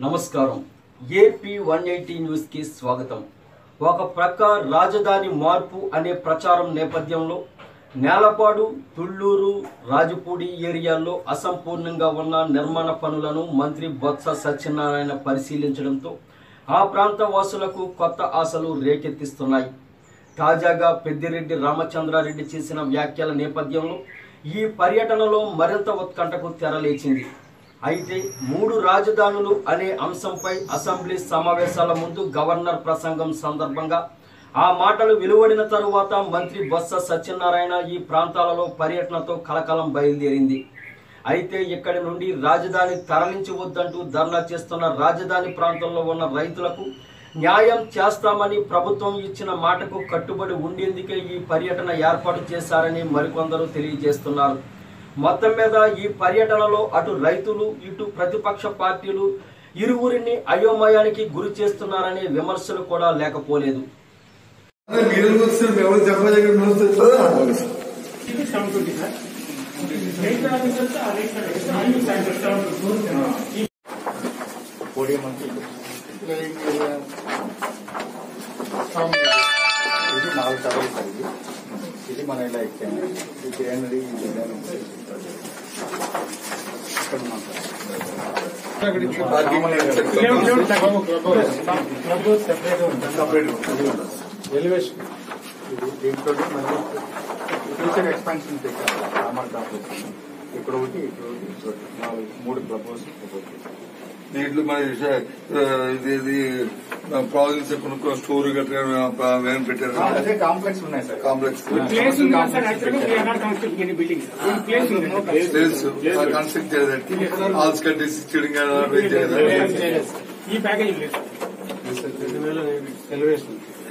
నమస్కారం AP one eighty news కి స్వాగతం ఒక ప్రక్క రాజధాని మార్పు అనే ప్రచారం నేపథ్యంలో నేలపాడు తుళ్ళూరు రాజపూడి ఏరియాల్లో అసంపూర్ణంగా ఉన్న నిర్మాణ పనులను మంత్రి బొత్స సత్యనారాయణ పరిశీలించడంతో ఆ ప్రాంత వాసులకు కొత్త ఆశలు రేకెత్తిస్తున్నాయి తాజాగా పెద్దిరెడ్డి రామచంద్రారెడ్డి చేసిన వ్యాఖ్యల నేపథ్యంలో ఈ పర్యటనలో మరింత ఉత్కంఠకు తెరలేచింది అయితే మూడు రాజధానులు అనే అంశంపై అసెంబ్లీ సమావేశాల ముందు గవర్నర్ ప్రసంగం సందర్భంగా ఆ మాటలు వెలువడిన తరువాత మంత్రి బొత్స సత్యనారాయణ ఈ ప్రాంతాలలో పర్యటనతో కలకలం బయలుదేరింది అయితే ఇక్కడి నుండి రాజధాని తరలించవద్దంటూ ధర్నా చేస్తున్న రాజధాని ప్రాంతంలో ఉన్న రైతులకు న్యాయం చేస్తామని ప్రభుత్వం ఇచ్చిన మాటకు కట్టుబడి ఉండేందుకే ఈ పర్యటన ఏర్పాటు చేశారని మరికొందరు తెలియజేస్తున్నారు మొత్తం మీద ఈ పర్యటనలో అటు రైతులు ఇటు ప్రతిపక్ష పార్టీలు ఇరువురిని అయోమయానికి గురి చేస్తున్నారనే విమర్శలు కూడా లేకపోలేదు అదే మీరు వచ్చారు మేము ఎవరు చెప్పలేదు మేము వచ్చారు ఇది seven twenty sir rate officers ఆ రేట్ అన్ని సెవెన్ ట్వంటీ పోడియం అంటే ఇది. ఇది నాలుగు టవర్లు సార్ ఇది ఇది మన ఇలా ఎక్కాము ఇది గ్రీనరీ ఇది ఏదైనా ఉంటే ఇక్కడ ఉన్నాం ఎలివేషన్ ఇది దీంట్లో మళ్ళీ ఫ్యూచర్ ఎక్స్పాన్షన్ పెట్టారు రామర్ కాంప్లెక్స్ ఇక్కడ ఒకటి ఇక్కడ ఒకటి ఇక్కడ ఒకటి. నాలుగు మూడు ప్రపోజ్ ప్రపోజ్ చేశారు దీంట్లో మరి ఆ, ఇది ఇది ప్రావిజన్స్ కొనుక్కున్న స్టోర్ గట్రా వేన్ పెట్టారు అదే కాంప్లెక్స్ ఉన్నాయి సార్ కాంప్లెక్స్ ప్లేస్ ఉంది కదా సార్ యాక్చువల్గా we are not construct any building place ఉంది తెలుసు కన్స్ట్రక్ట్ చేయడానికి హాల్స్ కట్టేసి ఇచ్చడం ఈ ప్యాకేజ్ లేదు ఎలివేషన్